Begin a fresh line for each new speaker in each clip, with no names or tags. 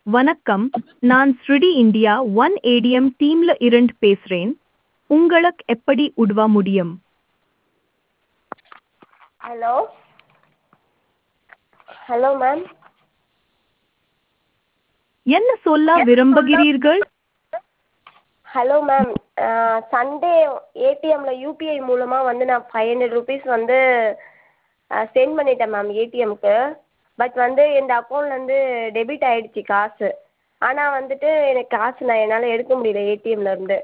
வணக்கம் நான் ஸ்ருடி இந்தியா ஒன் ஏடிஎம் டீம்ல இருந்து பேசுறேன் உங்களுக்கு எப்படி உதவ முடியும்
ஹலோ ஹலோ மேம்
என்ன சொல்ல விரும்புகிறீர்கள்
ஹலோ மேம் சண்டே ஏடிஎம்மில் யூபிஐ மூலமாக வந்து நான் ஃபைவ் ஹண்ட்ரட் ருபீஸ் வந்து சென்ட் பண்ணிட்டேன் மேம் ஏடிஎம்க்கு பட் வந்து இந்த அக்கௌண்ட்லேருந்து டெபிட் ஆகிடுச்சி காசு ஆனால் வந்துட்டு எனக்கு காசு நான் என்னால் எடுக்க முடியல ஏடிஎம்லேருந்து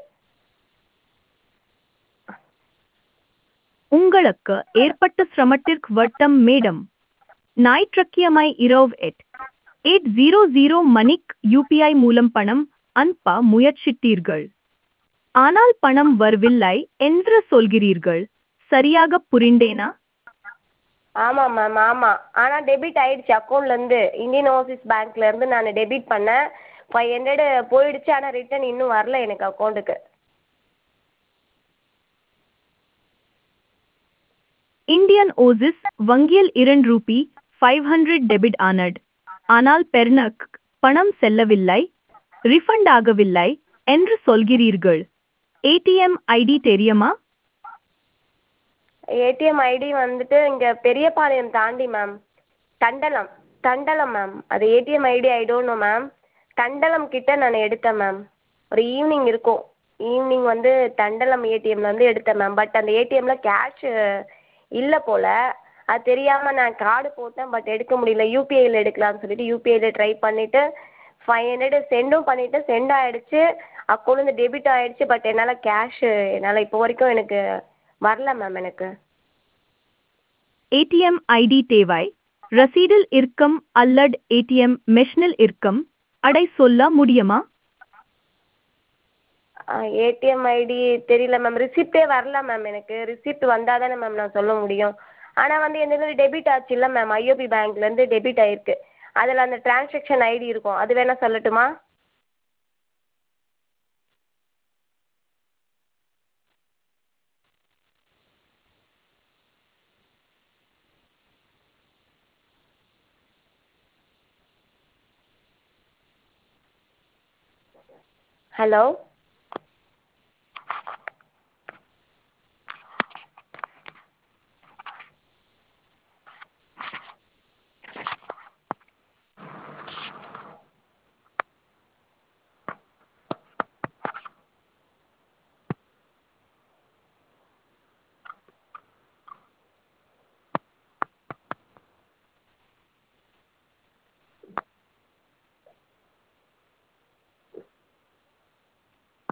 உங்களுக்கு ஏற்பட்ட சிரமத்திற்கு வட்டம் மேடம் ஞாயிற்றுக்கிழமை இரவு எட் எயிட் ஜீரோ ஜீரோ மணிக்கு யூபிஐ மூலம் பணம் அனுப்ப முயற்சித்தீர்கள் ஆனால் பணம் வரவில்லை என்று சொல்கிறீர்கள் சரியாக புரிந்தேனா
ஆமாம் மேம் ஆமாம் ஆனால் டெபிட் ஆகிடுச்சி அக்கௌண்ட்லேருந்து இந்தியன் ஓவர்சீஸ் பேங்க்லேருந்து நான் டெபிட் பண்ணேன் ஃபைவ் ஹண்ட்ரடு போயிடுச்சு ஆனால் ரிட்டன் இன்னும் வரல எனக்கு அக்கௌண்ட்டுக்கு
இந்தியன் ஓசிஸ் வங்கியில் இரண்டு ரூபி ஃபைவ் ஹண்ட்ரட் டெபிட் ஆனது ஆனால் பெர்னக் பணம் செல்லவில்லை ரிஃபண்ட் ஆகவில்லை என்று சொல்கிறீர்கள் ஏடிஎம் ஐடி தெரியுமா
ஏடிஎம் ஐடி வந்துட்டு இங்கே பெரியபாளையம் தாண்டி மேம் தண்டலம் தண்டலம் மேம் அது ATM ID I don't know ma'am Thandalam கிட்ட நான் எடுத்தேன் மேம் ஒரு ஈவினிங் இருக்கும் ஈவினிங் வந்து தண்டலம் ஏடிஎம்ல வந்து எடுத்தேன் மேம் பட் அந்த ஏடிஎம்ல கேஷு இல்லை போல் அது தெரியாமல் நான் கார்டு போட்டேன் பட் எடுக்க முடியல யூபிஐயில் எடுக்கலாம்னு சொல்லிட்டு யூபிஐயில் ட்ரை பண்ணிவிட்டு ஃபைவ் ஹண்ட்ரடு சென்டும் பண்ணிவிட்டேன் சென்ட் ஆகிடுச்சு அக்கௌண்ட்லேருந்து டெபிட் ஆகிடுச்சு பட் என்னால் கேஷு என்னால் இப்போ வரைக்கும் எனக்கு வரல மேம் எனக்கு
ஏடிஎம் ஐடி தேவை ரசீடில் இருக்கும் அல்லது ஏடிஎம் மெஷினில் இருக்கும் அடை சொல்ல முடியுமா
ஏடிஎம் ஐடி தெரியல மேம் ரிசிப்ட்டே வரல மேம் எனக்கு ரிசிப்ட் வந்தால் தானே மேம் நான் சொல்ல முடியும் ஆனால் வந்து என்னது டெபிட் ஆச்சுல்ல மேம் ஐஓபி பேங்க்லேருந்து டெபிட் ஆகிருக்கு அதில் அந்த டிரான்சாக்ஷன் ஐடி இருக்கும் அது வேணால் சொல்லட்டுமா ஹலோ